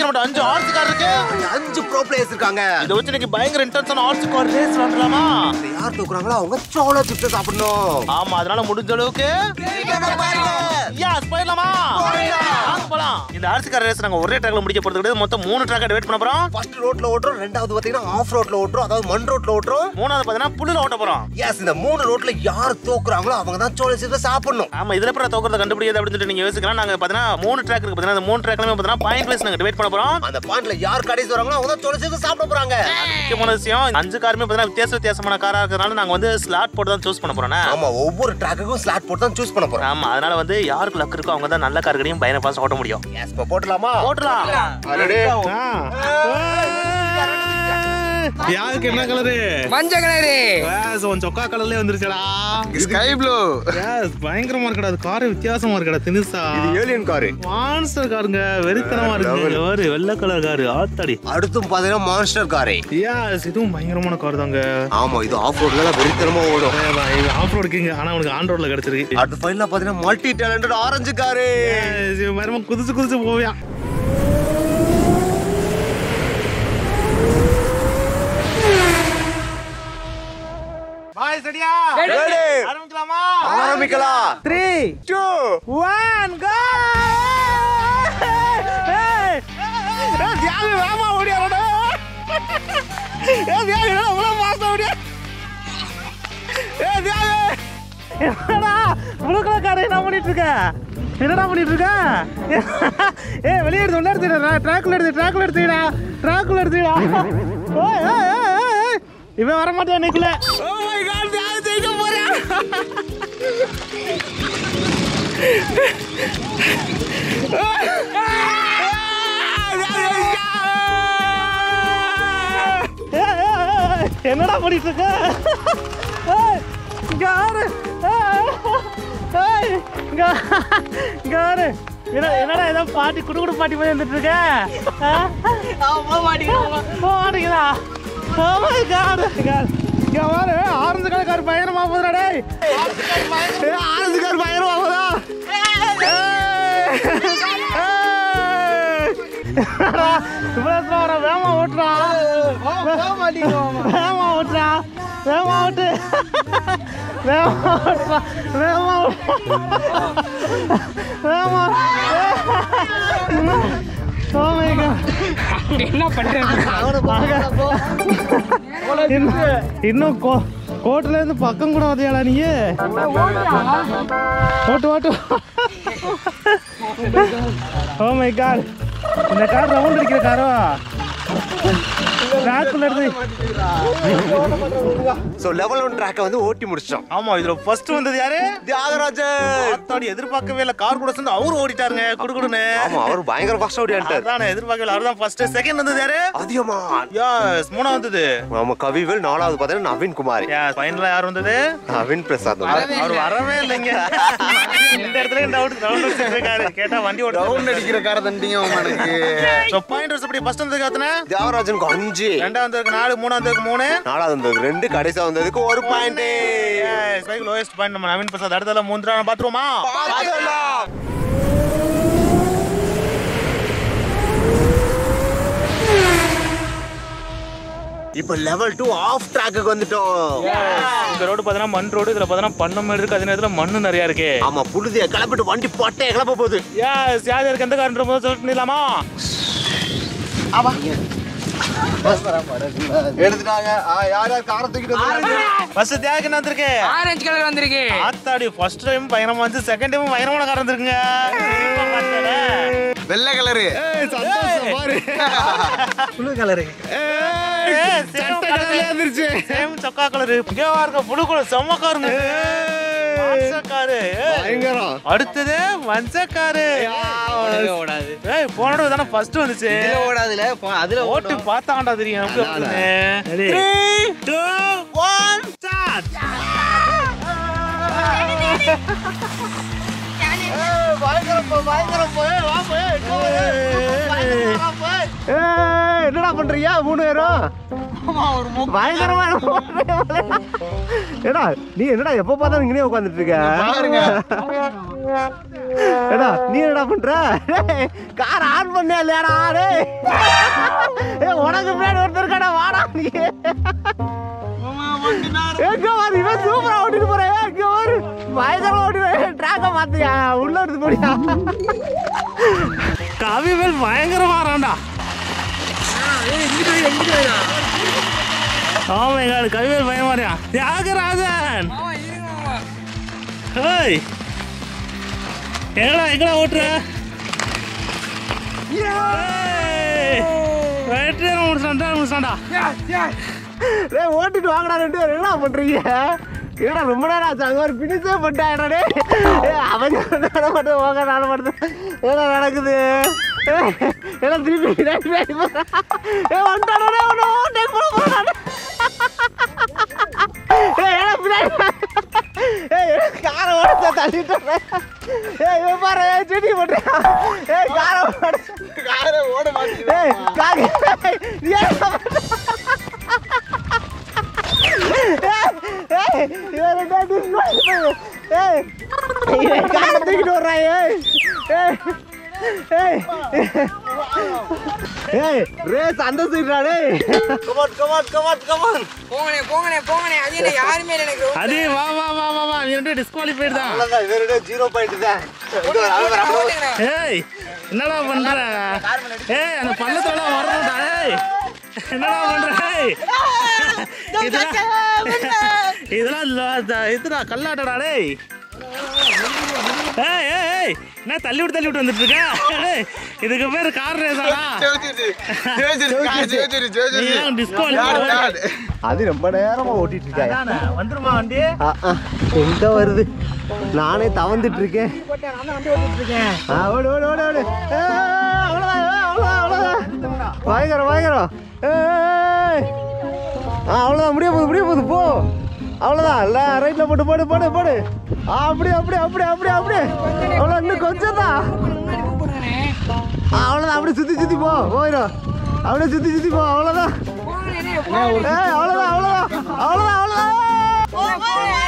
நம்மகிட்ட அஞ்சு RC car இருக்கு அஞ்சு ப்ரோ பிளேயர்ஸ் இருக்காங்க இதை வச்சு இன்னைக்கு பயங்கர இன்டென்ஸான ஆர்சி கார் ரேஸ் விளாடலாமா இதை யார் தூக்குறாங்களோ அவங்க சோள சிப்ஸ் சாப்பிடணும் ஆமா அதனால முடிஞ்ச அளவுக்கு Yes, போயிடலாமா வாங்க போலாம் இந்த ஆர்சி கார் ரேஸ் நாங்க ஒரே ட்ராக்ல முடிக்க போறது கிடையாது மொத்தம் மூணு ட்ராக் வெயிட் பண்ண போறோம் ஃபர்ஸ்ட் ரோட்ல ஓட்டுறோம் ரெண்டாவது பாத்தீங்கன்னா ஆஃப் ரோட்ல ஓட்டுறோம் அதாவது மண் ரோட்ல ஓட்டுறோம் மூணாவது பாத்தீங்கன்னா புல்லுல ஓட்ட போறோம் எஸ் இந்த மூணு ரோட்ல யார் தூக்குறாங்களோ அவங்க தான் சோள சிப்ஸ் சாப்பிடணும் ஆமா இதுல அப்புறம் தோக்கிறத கண்டுபிடியாது அப்படின்னு சொல்லிட்டு நீங்க யோசிக்கலாம் நாங்க பாத்தீங்கன்னா மூணு ட்ராக் இருக்கு பாத்தீங்கன்னா அந்த மூணு ட்ராக்லயுமே பாத்தீங்கன்னா பாயிண்ட் வைஸ் நாங்க டிவைட் பண்ண போறோம் அந்த பாயிண்ட்ல யார் கடைசி வராங்களோ அவங்க தான் சோள சிப்ஸ் சாப்பிட போறாங்க முக்கியமான விஷயம் அஞ்சு காருமே பாத்தீங்கன்னா வித்தியாச வித்தியாசமான காரா இருக்கிறதுனால நாங்க வந்து ஸ்லாட் போட்டு தான் சூஸ் பண்ண போறோம் ஆமா ஒவ்வொரு ட்ராக்குக்கும் ஸ்லாட் போட்டு தான் சூஸ் பண்ண போறோம் ஆமா அதனால வந்து யாருக்கு லக் இருக்கோ அவங்க தான் நல்ல கார் கடையும் பயணம் பாஸ் ஓட்ட முடியும் எஸ் இப்போ போட்டலாமா ஓட்டலாம் Ready? யாருக்கு என்ன கலரு மஞ்சள் கலரு உன் சொக்கா கலர்லயே வந்துருச்சடா ஸ்கை ப்ளூ எஸ் பயங்கரமா இருக்கடா அது காரு வித்தியாசமா இருக்கடா தினுசா இது ஏலியன் காரு மான்ஸ்டர் காருங்க வெறித்தனமா இருக்கு ஒரு வெள்ளை கலர் காரு ஆத்தாடி அடுத்தும் பாத்தீங்கன்னா மான்ஸ்டர் காரு எஸ் இதுவும் பயங்கரமான கார் தாங்க ஆமா இது ஆஃப் ரோட்ல வெறித்தனமா ஓடும் ஆஃப் ரோடு கிங் ஆனா உனக்கு ஆன் ரோட்ல கிடைச்சிருக்கு அடுத்து ஃபைனலா பாத்தீங்கன்னா multi talented orange car Yes, இவன் மரமா குதிச்சு குதிச்சு போவியான் பாய் சரியா Ready? ஆரம்பிக்கலாமா ஆரம்பிக்கலாம் த்ரீ டூ ஒன் கோ தியாகி வேமா ஓடியாரடா ஏ தியாகி இவ்வளோ மாசம் ஓடியா ஏ தியாகி என்னடா ப்ளூ கலர் காரை என்ன பண்ணிட்டு இருக்க என்னடா பண்ணிட்டு இருக்க ஏ வெளியே எடுத்து உள்ள எடுத்துடா ட்ராக்ல எடுத்து ட்ராக்ல எடுத்துடா ட்ராக்ல எடுத்துடா ஓய் ஓய் ஓய், ஓய் ஓய். இவன் வர மாட்டான் இன்னைக்குள்ள ஓ மை காட் தியாகி ஜெயிக்க போறேன் என்னடா பண்ணிட்டு இருக்க ஏய், இங்க ஆறு ஏய், ஏய், இங்க இங்க ஆறு என்ன என்னடா ஏதோ பாட்டி குடு குடு பாட்டி மாதிரி வந்துட்டு இருக்க ஆ? போக மாட்டேங்குதா ஓ மை காட் இங்க பாரு ஆரஞ்சு கலர் கார் பயங்கரமா போகுதுடா டேய் ஏய், ஆரஞ்சு கார் பயங்கரமா போதா இவ்வளவு வர வேமா ஓட்டுறா வேமா ஓட்டுறா வேமா ஓட்டு வேமா ஓட்டுறா வேமா வேமா Oh my God. என்ன பண்றேன் இன்னும் இன்னும் கோ கோட்ல இருந்து பக்கம் கூட வதையாடா நீ ஓட்டு ஓட்டு ஓ மை காட் இந்த கார் ரவுண்ட் அடிக்கிற காரோ ட்ராக்குள்ள இருந்து சோ லெவல் ஒன் ட்ராக்கை வந்து ஓட்டி முடிச்சிட்டோம் ஆமா இதுல ஃபர்ஸ்ட் வந்தது யாரு தியாகராஜன் ஆத்தாடி எதிர்பார்க்கவே இல்ல கார் கூட சேர்ந்து அவரு ஓடிட்டாருங்க குடுகுடுன்னு ஆமா அவர் பயங்கர ஃபாஸ்ட் ஓடியான்ட்டார் அதான் எதிர்பார்க்கவே இல்ல அவர்தான் ஃபர்ஸ்ட் செகண்ட் வந்தது யாரு அதிகமா யாஸ் மூணா வந்தது நம்ம கவிவேல் நாலாவது பாத்தீங்கன்னா நவீன் குமார் யாஸ் ஃபைனலா யார் வந்தது நவீன் பிரசாத் வந்து. அவர் வரவே இல்லைங்க இந்த இடத்துல டவுட் டவுன் வச்சிட்டு இருக்காரு கேட்டா வண்டி ஓட ரவுண்ட் அடிக்கிற கார தண்டிங்க உனக்கு சோ பாயிண்ட் எப்படி ஃபர்ஸ்ட் வந்ததுக்கு அத்தனை தியாகராஜனுக்கு அஞ்சு ரெண்டாவது வந்ததுக்கு நாலு மூணாவது வந்ததுக்கு மூணு நாலாவது வந்ததுக்கு ரெண்டு கடைசியா வந்ததுக்கு ஒரு பாயிண்ட் பைக் லோயஸ்ட் பாயிண்ட் நம்ம நவீன் பிரசாத் அடுத்தல மூன்று பாத்துருவோமா இப்ப லெவல் டூ ஆஃப் ட்ராக்குக்கு வந்துட்டோம் இந்த ரோடு பாத்தீங்கன்னா மண் ரோடு இதுல பாத்தீங்கன்னா பண்ண மாதிரி இருக்கு அதே நேரத்துல மண்ணு நிறைய இருக்கு ஆமா புழுதிய கிளப்பிட்டு வண்டி பட்டே கிளப்ப போகுது யாஸ் யார் யாருக்கு எந்த கார் போது செலக்ட் பண்ணிடலாமா எடுத்துட்டாங்க யார் யார் காரை தூக்கிட்டு ஃபர்ஸ்ட் தியாகம் என்ன வந்திருக்கு ஆரஞ்சு கலர் வந்திருக்கு ஆத்தாடி ஃபர்ஸ்ட் டைம் பயங்கரமா வந்து செகண்ட் டைம் பயங்கரமான கார் வந்திருக்குங்க வெள்ளை கலரு சேம் சொக்கா கலர் இங்கே இருக்க புழு கலர் செம்ம காருங்க காரு அடுத்தது மஞ்சக்காரு ஓடாது ஏய் போன தடவை தானே ஃபர்ஸ்ட் வந்துச்சு ஓடாதுல அதுல ஓட்டு பார்த்தாண்டா தெரியும் எப்படி அப்படின்னு. Three, two, one, start. என்னடா பண்றீங்க மூணு பேரும் பயங்கரமா ஏடா நீ என்னடா எப்ப பார்த்தாலும் இங்கனே உட்காந்துட்டு இருக்க ஏடா நீ என்னடா பண்ற கார் ஆன் பண்ணே இல்லையாடா டேய் ஏய் உனக்கு பின்னாடி ஒருத்தர் இருக்காடா வாடா நீ எங்க வாரு இவன் சூப்பரா ஓட்டிட்டு போறேன் எங்க வாரு பயங்கரமா ஓட்டி ட்ராக்க மாத்தியா உள்ள இருந்து போடியா கவிவேல் பயங்கரமா வரான்டா ஆமா எங்க கவிவேல் பயமாரியா தியாகராஜன் ஹேய் எங்கடா எங்கடா ஓட்டுற ஏய், வெற்றியாரம் முடிச்சான்டா முடிச்சான்டா டேய் ஓட்டிட்டு வாங்கடா ரெண்டு பேரும் என்ன பண்றீங்க என்னடா ரொம்ப நேரம் ஆச்சு அங்க ஒரு பினிஷே பண்ணிட்டாடா டேய் ஏய், அவங்க நட மட்டும் போக நட மட்டும் என்ன நடக்குது ஏய், என்ன திருப்பி பின்னாடி பின்னாடி போறா? ஏய் வந்துட்டாடா டேய் ஒன்று ஓட்டே போட போறாடா ஏய் என்ன பின்னாடி ஏய் காரை ஓட்ட தள்ளிட்டேன் ஏய் இவன் பாரு ஏய், செடி போட்டியா ஏய் காரை ஓட காரை ஓட மாட்டேங்குது ஏய் காரை ஏய் ஏய் இவன் ரெண்டா டிஸ்குவாலிஃபை ஏய் இவன் காரை தூக்கிட்டு வர்றான் ஏய் ஏய் ஏய் ஏய் ரேஸ் அந்த சைடுடா டேய் கமான் கமான் கமான் கமான் போங்கண்ணே போங்கண்ணே போங்கண்ணே அது என்ன யாருமே இல்லை எனக்கு அது வா வா வா வா வா நீ ரெண்டு டிஸ்குவாலிஃபைட் தான் அவ்வளவுதான் இவரோட ஜீரோ பாயிண்ட் தான் ஓட்டுங்கண்ணே. ஏய் என்னடா பண்ற ஏய் அந்த பள்ளத்துல வரணும்டா ஏய் என்னடா பண்ற ஏய் இதெல்லாம் இதெல்லாம் இல்ல- இதுடா கல்லாட்டடா டேய் ஏய் ஏய் ஏய் என்ன தள்ளி விட்டு தள்ளி விட்டு வந்துட்டு இருக்க டேய், இதுக்கு பேர் கார் ரேஸாடா நீ டிஸ்குவாலிஃபை அது ரொம்ப நேரமா ஓட்டிட்டு இருக்காங்க வந்துருமா வண்டி எங்க வருது நானே தவந்துட்டு இருக்கேன் ஆ, ஓடு ஓடு ஓடு ஓடு ஏய், அவ்வளவுதான் ஏய், அவ்வளவுதான் அவ்வளவுதான் பயங்கரம் பயங்கரம் ஏய் ஆ அவ்வளோதான் முடிய போகுது முடிய போகுது போ அவ்வளோதான் இல்லை ரைட்டில் போட்டு போடு போடு போடு ஆ அப்படியே அப்படியே அப்படியே அப்படியே அப்படியே அவ்வளோ இன்னும் கொஞ்சம் தான் முன்னாடி கூப்பிடுங்கண்ணே. அவ்வளோதான் அப்படியே சுற்றி சுற்றி போ போயிடும் அப்படியே சுற்றி சுற்றி போ அவ்வளோதான் போங்கண்ணே, போங்கண்ணே. ஏய் அவ்வளோதான் அவ்வளோதான் அவ்வளோதான் அவ்வளோதான்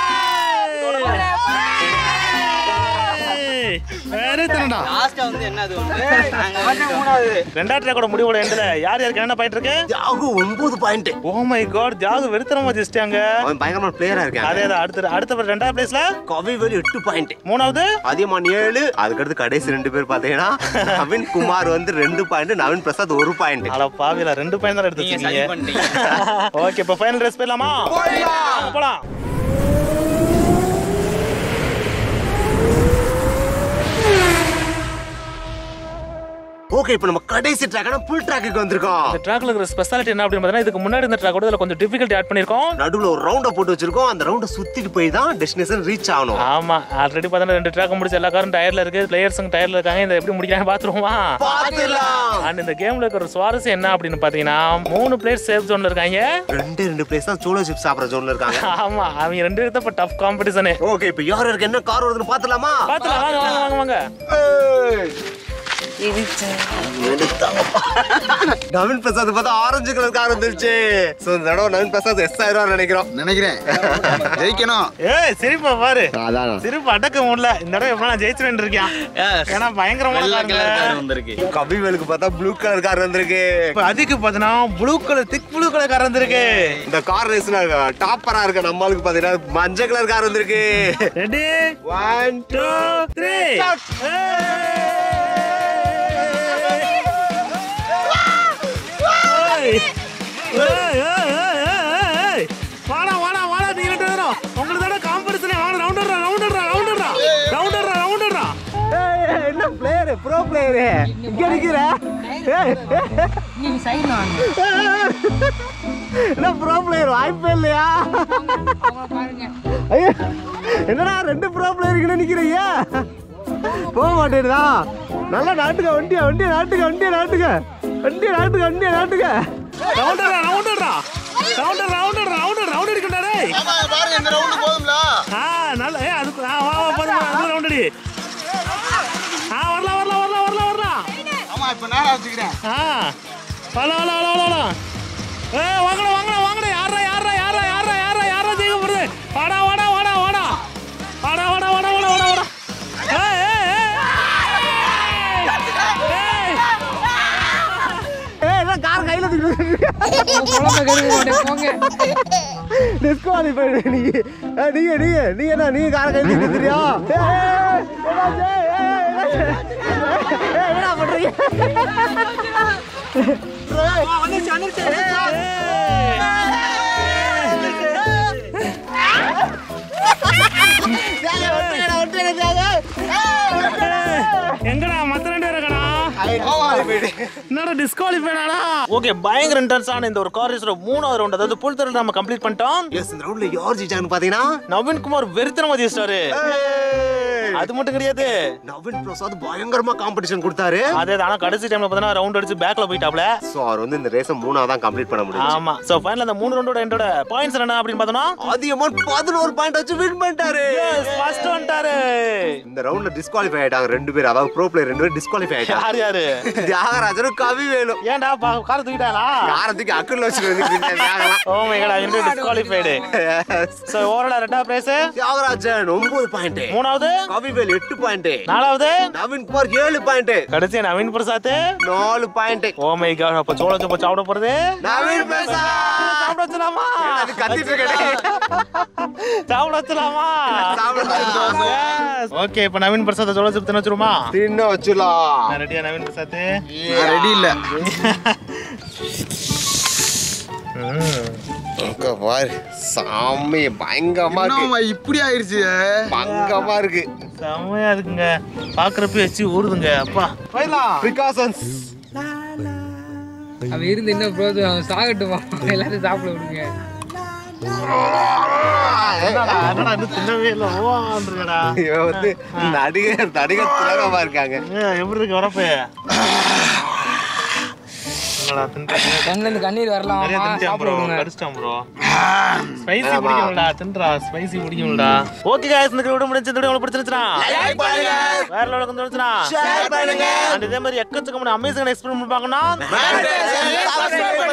வேற தரண்டா லாஸ்டா வந்து என்னது ஒன்று மூணாவது ரெண்டாவது ட்ராக்கோட முடிவோட எண்டில் யார் யாருக்கு என்ன பாயிண்ட் இருக்கு ஜாகு ஒன்பது point oh my god Jagu வெறுத்தனமா ஜெயிச்சிட்டாங்க அவன் பயங்கரமான பிளேயரா இருக்கான் அதே தான் அடுத்த அடுத்த ரெண்டாவது பிளேஸ்ல கவிவேலு எட்டு பாயிண்ட் மூணாவது அதியமான் ஏழு அதுக்கடுத்து கடைசி ரெண்டு பேர் பாத்தீங்கன்னா நவீன் குமார் வந்து ரெண்டு பாயிண்ட் நவீன் பிரசாத் ஒரு பாயிண்ட் அல பாவில ரெண்டு பையன் தான் எடுத்து நீங்க சரி வச்சிருக்கீங்க பண்ணிட்டீங்க ஓகே இப்போ ஃபைனல் ரேஸ் போயிடலாமா வாங்க, போலாம் ஓகே இப்போ நம்ம கடைசி ட்ராக்கான புல் ட்ராக்குக்கு வந்திருக்கோம் இந்த ட்ராக்ல இருக்கிற ஸ்பெஷாலிட்டி என்ன அப்படின்னு பார்த்தீங்கன்னா இதுக்கு முன்னாடி இந்த ட்ராக்கோட இதுல கொஞ்சம் டிஃபிகல்ட்டி ஆட் பண்ணிருக்கோம் நடுவுல ஒரு ரவுண்ட போட்டு வச்சிருக்கோம் அந்த ரவுண்ட சுத்திட்டு போய் தான் டெஸ்டினேஷன் ரீச் ஆகணும் ஆமா ஆல்ரெடி பார்த்தா ரெண்டு ட்ராக் முடிச்சு எல்லா காரும் டயர்ல இருக்கு பிளேயர்ஸும் டயர்ல இருக்காங்க இந்த எப்படி முடிக்கிறாங்க பாத்துருவோமா பாத்துலாம் அண்ட் இந்த கேம்ல இருக்கிற சுவாரஸ்யம் என்ன அப்படின்னு பாத்தீங்கன்னா மூணு பிளேயர் சேஃப் ஜோன்ல இருக்காங்க ரெண்டு ரெண்டு பிளேஸ் தான் சோலோ சிப் சாப்பிடுற ஜோன்ல இருக்காங்க ஆமா அவங்க ரெண்டு பேரும் இப்ப டஃப் காம்படிஷனு ஓகே இப்போ யார் யாருக்கு என்ன கார் வருதுன்னு பாத்துலாமா பாத்துலாம் வாங்க வாங்க வாங்க வாங்க நவீன் பிரசாத் பார்த்தா ஆரஞ்சு கலர் கார் வந்துருச்சு சோ இந்த தடவை நவீன் பிரசாத் எஸ் ஆயிரம் நினைக்கிறோம் நினைக்கிறேன் ஜெயிக்கணும் ஏய் சிரிப்பா பாரு அதான் சிரிப்பு அடக்க முடியல இந்த தடவை எப்ப நான் ஜெயிச்சுட்டு இருக்கேன் ஏன்னா பயங்கரமான வெள்ளை காருங்க. கலர் கார் வந்திருக்கு கவிவேலுக்கு பார்த்தா ப்ளூ கலர் கார் வந்திருக்கு இப்ப அதுக்கு பாத்தீங்கன்னா blue colour thick blue colour car வந்திருக்கு இந்த கார் ரேஸ்ல டாப்பரா இருக்க நம்மளுக்கு பாத்தீங்கன்னா மஞ்சள் கலர் கார் வந்திருக்கு ரெடி ஒன் டூ த்ரீ வாடா வாடா வாடா நீ ரெண்டு பேரும் உங்களுக்கு தானே காம்படிஷனே வாங்க ரவுண்டர்ரா ரவுண்டர்ரா ரவுண்டர்ரா ரவுண்டர்ரா ரவுண்டர்ரா என்ன பிளேயர் ப்ரோ பிளேயரு இங்க நிக்கிற ஏய், நீங்க சைடுல வாங்க என்ன ப்ரோ பிளேயர் வாய்ப்பே இல்லையா அவங்க பாருங்க ஐயோ என்னடா ரெண்டு ப்ரோ பிளேயர் கிட்ட நிக்கிறீங்க போக மாட்டேடுதா நல்லா நாட்டுக்க வண்டியா வண்டியா நாட்டுக்க வண்டியா நாட்டுக்க வண்டியா நாட்டுக்க வண்டியா நாட்டுக்க ரவுண்டர்ரா ரவுண்டர்ரா ரவுண்டர் ரவுண்டர் ரவுண்டர் ரவுண்ட் அடிக்கண்டா டேய் பாருங்க இந்த ரவுண்டு போதும்ல ஆ நல்ல ஏ அதுக்கு ஆ வா வா போதும் அது ரவுண்ட் அடி ஆ வரலாம் வரலாம் வரலாம் வரலாம் வரலாம் ஆமா இப்ப நேரம் வச்சுக்கிறேன் ஆ வரலாம் வரலாம் வரலாம் வரலாம் ஏ வாங்கடா வாங்கடா வாங்கடா யாரா யாரா யாரா யாரா யாரா யாரா ஜெயிக்க போறது வாடா வாடா வாடா வாடா வாடா வாடா வாடா வாடா வாடா வாடா ஏய் கையில குழம்பு கழுவி கொண்டு போங்க டிஸ்குவாலிஃபைடு நீ ஏய், நீங்க நீங்க நீ என்ன நீ கார கையில நிறுத்துறியா ஏய், ஏய், என்னாச்சு? ஏய், என்னாச்சு? ஏய், என்னடா பண்றீங்க எங்கடா மத்த ரெண்டு பேரும் இருக்கடா என்னடா டிஸ்குவாலிஃபைடாடா ஓகே பயங்கர இன்டென்ஸான இந்த ஒரு கார் ரேஸோட மூணாவது ரவுண்ட் அதாவது புல் தரல் நம்ம கம்ப்ளீட் பண்ணிட்டோம் எஸ் இந்த ரவுண்ட்ல யார் ஜெயிச்சாங்கன்னு பாத்தீங்கன்னா நவீன் குமார் வெறித்தனமா ஜெயிச்சிட்டாரு அது மட்டும் கிடையாது நவீன் பிரசாத் பயங்கரமா காம்படிஷன் கொடுத்தாரு அதே ஆனா கடைசி டைம்ல பார்த்தா ரவுண்ட் அடிச்சு பேக்ல போயிட்டாப்ல சோ அவர் வந்து இந்த ரேஸ மூணாவது தான் கம்ப்ளீட் பண்ண முடியும் ஆமா சோ ஃபைனல் அந்த மூணு ரவுண்டோட எண்டோட பாயிண்ட்ஸ் என்ன அப்படின்னு பார்த்தோம்னா அதிகமான பதினோரு பாயிண்ட் வச்சு வின் பண்ணிட்டாரு ஃபர்ஸ்ட் வந்துட்டாரு இந்த ரவுண்ட்ல டிஸ்குவாலிஃபை ஆயிட்டாங்க ரெண்டு பேர் அதாவது ப்ரோ பிளேயர் ரெண்டு பேர் டிஸ்குவாலிஃபை ஆயிட்டாங்க யார் யாரு தியாகராஜனும் கவி வேணும் ஏன்டா பா- காரை தூக்கிட்டாங்களா யாரத்துக்கு அக்கல்ல வச்சுக்கிறது ஓ மை காட் அவங்க டிஸ்குவாலிஃபைடு சோ ஓவரால் ரெண்டாவது பிரைஸ் தியாகராஜன் ஒன்பது பாயிண்ட் மூணாவது கவிவேல் எட்டு பாயிண்ட் நாலாவது நவீன் குமார் ஏழு பாயிண்ட் கடைசி நவீன் பிரசாத் நாலு பாயிண்ட் ஓ மை காட் அப்ப சோள சோப்ப சாப்பிட போறது நவீன் பிரசாத் சாப்பிட வச்சலாமா அது கத்திட்டு இருக்கேன் சாப்பிட வச்சலாமா சாப்பிட ஓகே இப்ப நவீன் பிரசாத் சோள சோப்பு தின்னு வச்சிருமா தின்ன வச்சுலாம் ரெடியா நவீன் பிரசாத் ரெடி இல்ல அங்க பாரு சாமி பயங்கரமா இருக்கு என்னம்மா இப்படி ஆயிருச்சு பங்கமா இருக்கு செம்மையா இருக்குங்க பாக்குறப்ப வச்சு ஊறுதுங்க அப்பா பிரிகாஷன்ஸ் அவன் இருந்து என்ன ப்ரோஜனம் அவன் சாகட்டுமா எல்லாத்தையும் சாப்பிட விடுங்க என்னடா என்னடா இன்னும் தின்னவே இல்ல ஓவான்றடா இவன் வந்து நடிகர் நடிகர் திலகமா இருக்காங்க எப்படி இருக்கு வரப்பு என்னடா தின்றது கண்ணுல இருந்து கண்ணீர் வரலாம் நிறைய ஆமா, தின்ட்டான் சாப்பிட ப்ரோ விடுங்க கடிச்சிட்டான் ப்ரோ ஸ்பைசி பிடிக்கும்டா தின்றா ஸ்பைசி பிடிக்கும்டா ஓகே गाइस இந்த வீடியோ முடிஞ்சு இந்த வீடியோ உங்களுக்கு பிடிச்சிருச்சுனா லைக் பண்ணுங்க வேற லெவலுக்கு வந்துருச்சுனா ஷேர் பண்ணுங்க அண்ட் இதே மாதிரி எக்கச்சக்கமான அமேசிங் எக்ஸ்பெரிமெண்ட் பார்க்கணும் சப்ஸ்கிரைப்